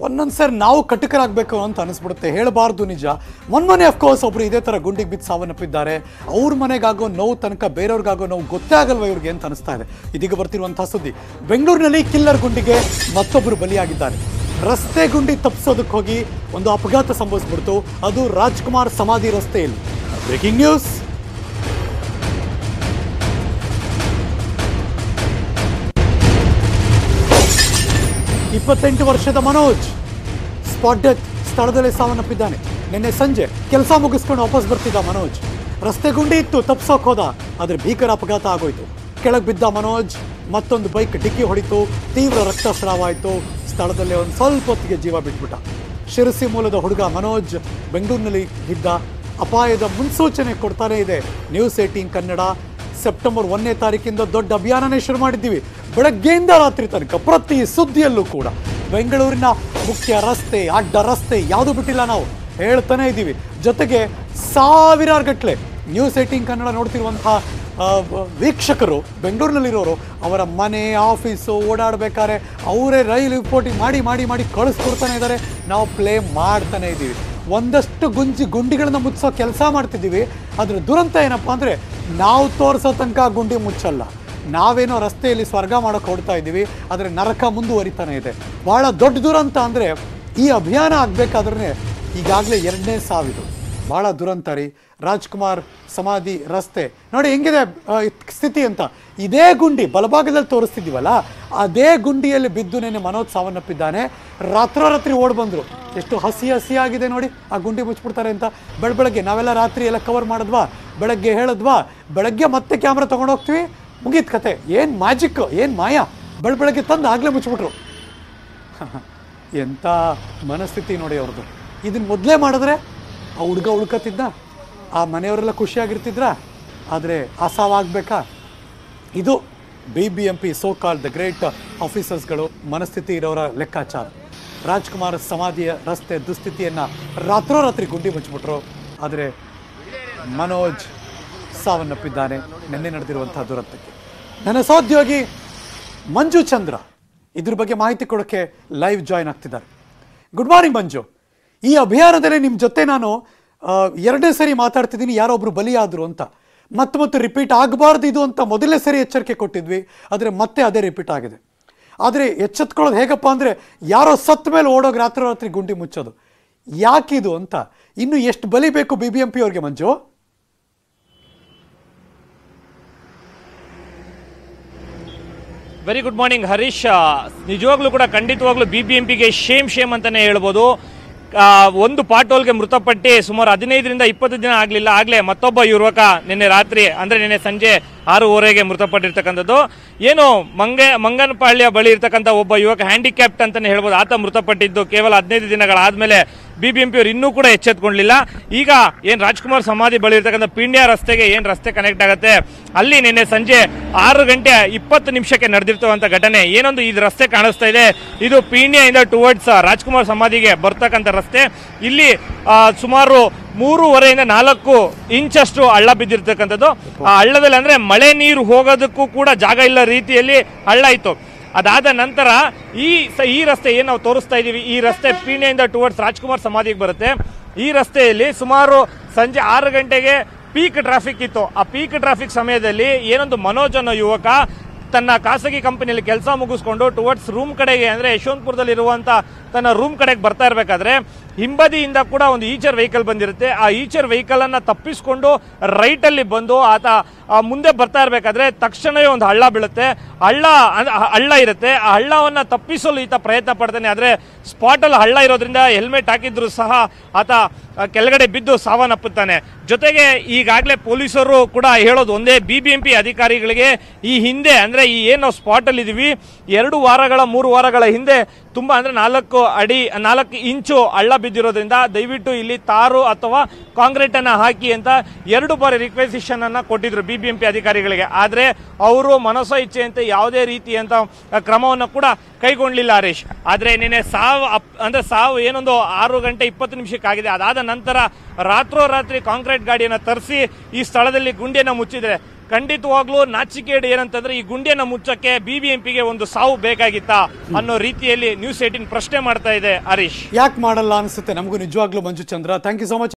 ಒಂದೊಂದ್ಸರಿ ನಾವು ಕಟಕರಾಗಬೇಕು ಅಂತ ಅನಿಸ್ಬಿಡುತ್ತೆ ಹೇಳಬಾರ್ದು ನಿಜ ಮೊನ್ನೆ ಅಫ್ಕೋರ್ಸ್ ಒಬ್ರು ಇದೇ ಥರ ಗುಂಡಿಗೆ ಬಿದ್ದು ಸಾವನ್ನಪ್ಪಿದ್ದಾರೆ ಅವ್ರ ಮನೆಗಾಗೋ ನೋವು ತನಕ ಬೇರೆಯವ್ರಿಗಾಗೋ ನೋವು ಗೊತ್ತೇ ಆಗಲ್ವ ಇವ್ರಿಗೆ ಅಂತ ಅನಿಸ್ತಾ ಇದೆ ಇದೀಗ ಬರ್ತಿರುವಂತಹ ಸುದ್ದಿ ಬೆಂಗಳೂರಿನಲ್ಲಿ ಕಿಲ್ಲರ್ ಗುಂಡಿಗೆ ಮತ್ತೊಬ್ಬರು ಬಲಿಯಾಗಿದ್ದಾರೆ ರಸ್ತೆ ಗುಂಡಿ ತಪ್ಪಿಸೋದಕ್ಕೆ ಹೋಗಿ ಒಂದು ಅಪಘಾತ ಸಂಭವಿಸ್ಬಿಡ್ತು ಅದು ರಾಜ್ಕುಮಾರ್ ಸಮಾಧಿ ರಸ್ತೆಯಲ್ಲಿ ಬ್ರೇಕಿಂಗ್ ನ್ಯೂಸ್ ಇಪ್ಪತ್ತೆಂಟು ವರ್ಷದ ಮನೋಜ್ ಸ್ಪಾಟ್ ಡೆತ್ ಸ್ಥಳದಲ್ಲೇ ಸಾವನ್ನಪ್ಪಿದ್ದಾನೆ ನಿನ್ನೆ ಸಂಜೆ ಕೆಲಸ ಮುಗಿಸ್ಕೊಂಡು ವಾಪಸ್ ಬರ್ತಿದ್ದ ಮನೋಜ್ ರಸ್ತೆ ಗುಂಡಿ ಇತ್ತು ತಪ್ಸೋಕ್ ಹೋದ ಆದ್ರೆ ಭೀಕರ ಅಪಘಾತ ಆಗೋಯ್ತು ಕೆಳಗೆ ಬಿದ್ದ ಮನೋಜ್ ಮತ್ತೊಂದು ಬೈಕ್ ಡಿಕ್ಕಿ ಹೊಡಿತು ತೀವ್ರ ರಕ್ತಸ್ರಾವ ಆಯಿತು ಸ್ಥಳದಲ್ಲೇ ಒಂದು ಸ್ವಲ್ಪ ಹೊತ್ತಿಗೆ ಜೀವ ಬಿಟ್ಬಿಟ್ಟ ಶಿರಸಿ ಮೂಲದ ಹುಡುಗ ಮನೋಜ್ ಬೆಂಗಳೂರಿನಲ್ಲಿ ಇದ್ದ ಅಪಾಯದ ಮುನ್ಸೂಚನೆ ಕೊಡ್ತಾನೆ ಇದೆ ನ್ಯೂಸ್ ಏಟೀನ್ ಕನ್ನಡ ಸೆಪ್ಟೆಂಬರ್ ಒಂದನೇ ತಾರೀಕಿಂದ ದೊಡ್ಡ ಅಭಿಯಾನನೇ ಶುರು ಮಾಡಿದ್ದೀವಿ ಬೆಳಗ್ಗೆಯಿಂದ ರಾತ್ರಿ ತನಕ ಪ್ರತಿ ಸುದ್ದಿಯಲ್ಲೂ ಕೂಡ ಬೆಂಗಳೂರಿನ ಮುಖ್ಯ ರಸ್ತೆ ಅಡ್ಡ ರಸ್ತೆ ಯಾವುದು ಬಿಟ್ಟಿಲ್ಲ ನಾವು ಹೇಳ್ತಾನೆ ಇದ್ದೀವಿ ಜೊತೆಗೆ ಸಾವಿರಾರು ಗಟ್ಟಲೆ ನ್ಯೂಸ್ ಏಟೀನ್ ಕನ್ನಡ ನೋಡ್ತಿರುವಂತಹ ಆ, ಬ- ವೀಕ್ಷಕರು ಬೆಂಗಳೂರಿನಲ್ಲಿರೋರು ಅವರ ಮನೆ ಆಫೀಸು ಓಡಾಡಬೇಕಾದ್ರೆ ಅವರೇ ರೈಲ್ ರಿಪೋರ್ಟಿಂಗ್ ಮಾಡಿ ಮಾಡಿ ಮಾಡಿ ಕಳಿಸ್ಕೊಡ್ತಾನೆ ಇದ್ದಾರೆ ನಾವು ಪ್ಲೇ ಮಾಡ್ತಾನೆ ಇದ್ದೀವಿ ಒಂದಷ್ಟು ಗುಂಜಿ ಗುಂಡಿಗಳನ್ನ ಮುಚ್ಚೋ ಕೆಲಸ ಮಾಡ್ತಿದ್ದೀವಿ ಅದ್ರ ದುರಂತ ಏನಪ್ಪ ಅಂದರೆ ನಾವು ತೋರಿಸೋ ತನಕ ಆ ಗುಂಡಿ ಮುಚ್ಚಲ್ಲ ನಾವೇನೋ ರಸ್ತೆಯಲ್ಲಿ ಸ್ವರ್ಗ ಮಾಡೋಕೆ ಹೊಡ್ತಾ ಇದ್ದೀವಿ ಆದರೆ ನರಕ ಮುಂದುವರಿತಾನೆ ಇದೆ ಭಾಳ ದೊಡ್ಡ ದುರಂತ ಅಂದರೆ ಈ ಅಭಿಯಾನ ಆಗಬೇಕಾದ್ರೆ ಈಗಾಗಲೇ ಎರಡನೇ ಸಾವಿದು ಭಾಳ ದುರಂತ ರೀ ರಾಜ್ಕುಮಾರ್ ಸಮಾಧಿ ರಸ್ತೆ ನೋಡಿ ಹೆಂಗಿದೆ ಆ, ಇದ್ ಸ್ಥಿತಿ ಅಂತ ಇದೇ ಗುಂಡಿ ಬಲಭಾಗದಲ್ಲಿ ತೋರಿಸ್ತಿದ್ದೀವಲ್ಲ ಅದೇ ಗುಂಡಿಯಲ್ಲಿ ಬಿದ್ದು ನೆನೆ ಮನೋಜ್ ಸಾವನ್ನಪ್ಪಿದ್ದಾನೆ ರಾತ್ರೋರಾತ್ರಿ ಓಡ್ ಬಂದರು ಎಷ್ಟು ಹಸಿ ಹಸಿಯಾಗಿದೆ ನೋಡಿ ಆ ಗುಂಡಿ ಮುಚ್ಚಿಬಿಡ್ತಾರೆ ಅಂತ ಬೆಳ ಬೆಳಗ್ಗೆ ನಾವೆಲ್ಲ ರಾತ್ರಿ ಎಲ್ಲ ಕವರ್ ಮಾಡಿದ್ವಾ ಬೆಳಗ್ಗೆ ಹೇಳಿದ್ವಾ ಬೆಳಗ್ಗೆ ಮತ್ತೆ ಕ್ಯಾಮ್ರಾ ತೊಗೊಂಡೋಗ್ತೀವಿ ಮುಗೀತು ಕತೆ ಏನು ಮ್ಯಾಜಿಕ್ ಏನು ಮಾಯ ಬೆಳ ಬೆಳಗ್ಗೆ ತಂದು ಆಗಲೇ ಮುಚ್ಚಿಬಿಟ್ರು ಎಂಥ ಮನಸ್ಥಿತಿ ನೋಡಿ ಅವ್ರದ್ದು ಇದನ್ನ ಮೊದಲೇ ಮಾಡಿದ್ರೆ ಆ ಹುಡುಗ ಉಳ್ಕತ್ತಿದ್ದ ಆ ಮನೆಯವರೆಲ್ಲ ಖುಷಿಯಾಗಿರ್ತಿದ್ರ ಆದರೆ ಅಸಾವಾಗಬೇಕಾ ಇದು B B M P so called the great ಆಫೀಸರ್ಸ್ಗಳು ಮನಸ್ಥಿತಿ ಇರೋರ ಲೆಕ್ಕಾಚಾರ ರಾಜ್ಕುಮಾರ್ ಸಮಾಧಿಯ ರಸ್ತೆ ದುಸ್ಥಿತಿಯನ್ನು ರಾತ್ರೋರಾತ್ರಿ ಗುಂಡಿ ಮುಚ್ಚಿಬಿಟ್ರು ಆದರೆ ಮನೋಜ್ ಸಾವನ್ನಪ್ಪಿದ್ದಾನೆ ನಿನ್ನೆ ನಡೆದಿರುವಂತಹ ದುರಂತಕ್ಕೆ ನನ್ನ ಸಹೋದ್ಯೋಗಿ ಮಂಜು ಚಂದ್ರ ಇದ್ರ ಬಗ್ಗೆ ಮಾಹಿತಿ ಕೊಡೋಕ್ಕೆ ಲೈವ್ ಜಾಯ್ನ್ ಆಗ್ತಿದ್ದಾರೆ ಗುಡ್ ಮಾರ್ನಿಂಗ್ ಮಂಜು ಈ ಅಭಿಯಾನದಲ್ಲಿ ನಿಮ್ಮ ಜೊತೆ ನಾನು ಆ, ಎರಡನೇ ಸರಿ ಮಾತಾಡ್ತಿದ್ದೀನಿ ಯಾರೋ ಒಬ್ರು ಬಲಿಯಾದರು ಅಂತ ಮತ್ತೆ ಮತ್ತೆ ರಿಪೀಟ್ ಆಗಬಾರ್ದು ಇದು ಅಂತ ಮೊದಲನೇ ಸರಿ ಎಚ್ಚರಿಕೆ ಕೊಟ್ಟಿದ್ವಿ ಆದರೆ ಮತ್ತೆ ಅದೇ ರಿಪೀಟ್ ಆಗಿದೆ ಆದರೆ ಎಚ್ಚೆತ್ಕೊಳ್ಳೋದು ಹೇಗಪ್ಪ ಅಂದರೆ ಯಾರೋ ಸತ್ತ ಮೇಲೆ ಓಡೋಗಿ ರಾತ್ರಿ ರಾತ್ರಿ ಗುಂಡಿ ಮುಚ್ಚೋದು ಯಾಕಿದು ಅಂತ ಇನ್ನು ಎಷ್ಟು ಬಲಿ ಬೇಕು ಬಿ ಬಿ ಎಂ ಪಿ ಅವ್ರಿಗೆ Manju very good morning Harish ಆ, ನಿಜವಾಗ್ಲೂ ಕೂಡ ಖಂಡಿತವಾಗ್ಲೂ ಬಿ ಬಿ ಎಂ ಪಿಗೆ ಶೇಮ್ ಶೇಮ್ ಅಂತಾನೆ ಹೇಳ್ಬೋದು ಆ, ಒಂದು ಪಾಟೋಲ್ಗೆ ಮೃತಪಟ್ಟು ಸುಮಾರು ಹದಿನೈದರಿಂದ ಇಪ್ಪತ್ತು ದಿನ ಆಗಲಿಲ್ಲ ಆಗಲೇ ಮತ್ತೊಬ್ಬ ಯುವಕ ನಿನ್ನೆ ರಾತ್ರಿ ಅಂದರೆ ನಿನ್ನೆ ಸಂಜೆ ಆರೂವರೆಗೆ ಮೃತಪಟ್ಟಿರ್ತಕ್ಕಂಥದ್ದು ಏನು ಮಂಗ ಮಂಗನಪಾಳ್ಯ ಬಳಿ ಇರ್ತಕ್ಕಂಥ ಒಬ್ಬ ಯುವಕ ಹ್ಯಾಂಡಿಕ್ಯಾಪ್ಟ್ ಅಂತಾನೆ ಹೇಳ್ಬೋದು ಆತ ಮೃತಪಟ್ಟಿದ್ದು ಕೇವಲ ಹದಿನೈದು ದಿನಗಳಾದ್ಮೇಲೆ ಬಿ ಬಿ ಎಂ ಪಿ ಅವರು ಇನ್ನೂ ಕೂಡ ಎಚ್ಚೆತ್ಕೊಳ್ಳಿಲ್ಲ ಈಗ ಏನ್ ರಾಜ್ಕುಮಾರ್ ಸಮಾಧಿ ಬಳಿ ಇರ್ತಕ್ಕಂಥ ಪಿಂಡ್ಯ ರಸ್ತೆಗೆ ಏನ್ ರಸ್ತೆ ಕನೆಕ್ಟ್ ಆಗುತ್ತೆ ಅಲ್ಲಿ ನಿನ್ನೆ ಸಂಜೆ ಆರು ಗಂಟೆ ಇಪ್ಪತ್ತು ನಿಮಿಷಕ್ಕೆ ನಡೆದಿರ್ತಕ್ಕಂಥ ಘಟನೆ ಏನೊಂದು ಇದು ರಸ್ತೆ ಕಾಣಿಸ್ತಾ ಇದೆ ಇದು ಪೀಣ್ಯದಿಂದ ಟುವರ್ಡ್ಸ್ ರಾಜ್ಕುಮಾರ್ ಸಮಾಧಿಗೆ ಬರ್ತಕ್ಕಂಥ ರಸ್ತೆ ಇಲ್ಲಿ ಆ, ಸುಮಾರು ಮೂರುವರೆಯಿಂದ ನಾಲ್ಕು ಇಂಚಷ್ಟು ಹಳ್ಳ ಬಿದ್ದಿರ್ತಕ್ಕಂಥದ್ದು ಆ ಹಳ್ಳದಲ್ಲಿ ಅಂದ್ರೆ ಮಳೆ ನೀರು ಹೋಗೋದಕ್ಕೂ ಕೂಡ ಜಾಗ ಇಲ್ಲ ರೀತಿಯಲ್ಲಿ ಹಳ್ಳ ಇತ್ತು ಅದಾದ ನಂತರ ಈ ಸ- ಈ ರಸ್ತೆ ಏನು ನಾವು ತೋರಿಸ್ತಾ ಇದ್ದೀವಿ ಈ ರಸ್ತೆ ಪೀಣ್ಯದಿಂದ ಟುವರ್ಡ್ಸ್ ರಾಜ್ಕುಮಾರ್ ಸಮಾಧಿಗೆ ಬರುತ್ತೆ ಈ ರಸ್ತೆಯಲ್ಲಿ ಸುಮಾರು ಸಂಜೆ ಆರು ಗಂಟೆಗೆ ಪೀಕ್ ಟ್ರಾಫಿಕ್ ಇತ್ತು ಆ ಪೀಕ್ ಟ್ರಾಫಿಕ್ ಸಮಯದಲ್ಲಿ ಏನೊಂದು ಮನೋಜ್ ಅನ್ನೋ ಯುವಕ ತನ್ನ ಖಾಸಗಿ ಕಂಪನಿಯಲ್ಲಿ ಕೆಲಸ ಮುಗಿಸ್ಕೊಂಡು ಟುವರ್ಡ್ಸ್ ರೂಮ್ ಕಡೆಗೆ ಅಂದ್ರೆ ಯಶವಂತಪುರದಲ್ಲಿ ಇರುವಂತ ತನ್ನ ರೂಮ್ ಕಡೆಗೆ ಬರ್ತಾ ಇರಬೇಕಾದ್ರೆ ಹಿಂಬದಿಯಿಂದ ಕೂಡ ಒಂದು ಈಚರ್ ವೆಹಿಕಲ್ ಬಂದಿರುತ್ತೆ ಆ ಈಚರ್ ವೆಹಿಕಲ್ ಅನ್ನ ತಪ್ಪಿಸ್ಕೊಂಡು ರೈಟ್ ಅಲ್ಲಿ ಬಂದು ಆತ ಆ ಮುಂದೆ ಬರ್ತಾ ಇರಬೇಕಾದ್ರೆ ತಕ್ಷಣವೇ ಒಂದು ಹಳ್ಳ ಬೀಳುತ್ತೆ ಹಳ್ಳ ಅಂದ್- ಹ- ಹಳ್ಳ ಇರುತ್ತೆ ಆ ಹಳ್ಳವನ್ನ ತಪ್ಪಿಸಲು ಈತ ಪ್ರಯತ್ನ ಪಡ್ತಾನೆ ಆದ್ರೆ ಸ್ಪಾಟ್ ಅಲ್ಲಿ ಹಳ್ಳ ಇರೋದ್ರಿಂದ ಹೆಲ್ಮೆಟ್ ಹಾಕಿದ್ರು ಸಹ ಆತ ಆ, ಕೆಳಗಡೆ ಬಿದ್ದು ಸಾವನ್ನಪ್ಪುತ್ತಾನೆ ಜೊತೆಗೆ ಈಗಾಗಲೇ ಪೊಲೀಸರು ಕೂಡ ಹೇಳೋದು ಒಂದೇ ಬಿ ಬಿ ಎಂ ಪಿ ಅಧಿಕಾರಿಗಳಿಗೆ ಈ ಹಿಂದೆ ಅಂದ್ರೆ ಈ ಏನು ನಾವು ಸ್ಪಾಟ್ ಅಲ್ಲಿ ಇದೀವಿ ಎರಡು ವಾರಗಳ ಮೂರು ವಾರಗಳ ಹಿಂದೆ ತುಂಬಾ ಅಂದ್ರೆ ನಾಲ್ಕು ಅಡಿ ನಾಲ್ಕು ಇಂಚು ಹಳ್ಳ ಬಿದ್ದಿರೋದ್ರಿಂದ ದಯವಿಟ್ಟು ಇಲ್ಲಿ ತಾರು ಅಥವಾ ಕಾಂಕ್ರೀಟ್ ಅನ್ನ ಹಾಕಿ ಅಂತ ಎರಡು ಬಾರಿ ರಿಕ್ವೆಸಿಷನ್ ಅನ್ನ ಕೊಟ್ಟಿದ್ರು ಬಿ ಬಿ ಎಂ ಪಿ ಅಧಿಕಾರಿಗಳಿಗೆ ಆದ್ರೆ ಅವರು ಮನಸ್ಸೋ ಇಚ್ಛೆಯಂತೆ ಯಾವುದೇ ರೀತಿಯಂತ ಕ್ರಮವನ್ನು ಕೂಡ ಕೈಗೊಂಡಿಲ್ಲ ಹರೀಶ್ ಆದ್ರೆ ನಿನ್ನೆ ಸಾವು ಅಪ್- ಅಂದ್ರೆ ಸಾವು ಏನೊಂದು ಆರು ಗಂಟೆ ಇಪ್ಪತ್ತು ನಿಮಿಷಕ್ಕೆ ಆಗಿದೆ ಅದಾದ ನಂತರ ರಾತ್ರೋರಾತ್ರಿ ಕಾಂಕ್ರೀಟ್ ಗಾಡಿಯನ್ನು ತರಿಸಿ ಈ ಸ್ಥಳದಲ್ಲಿ ಗುಂಡಿಯನ್ನು ಮುಚ್ಚಿದ್ರೆ ಖಂಡಿತವಾಗ್ಲೂ ನಾಚಿಕೆಡು ಏನಂತಂದ್ರೆ ಈ ಗುಂಡಿಯನ್ನ ಮುಚ್ಚಕ್ಕೆ ಬಿಬಿಎಂಪಿಗೆ ಒಂದು ಸಾವು ಬೇಕಾಗಿತ್ತಾ ಅನ್ನೋ ರೀತಿಯಲ್ಲಿ ನ್ಯೂಸ್ ಏಟಿನ್ ಪ್ರಶ್ನೆ ಮಾಡ್ತಾ ಇದೆ ಹರೀಶ್ ಯಾಕೆ ಮಾಡಲ್ಲ ಅನಿಸುತ್ತೆ ನಮಗೂ ನಿಜವಾಗ್ಲೂ Manju Chandra thank you so much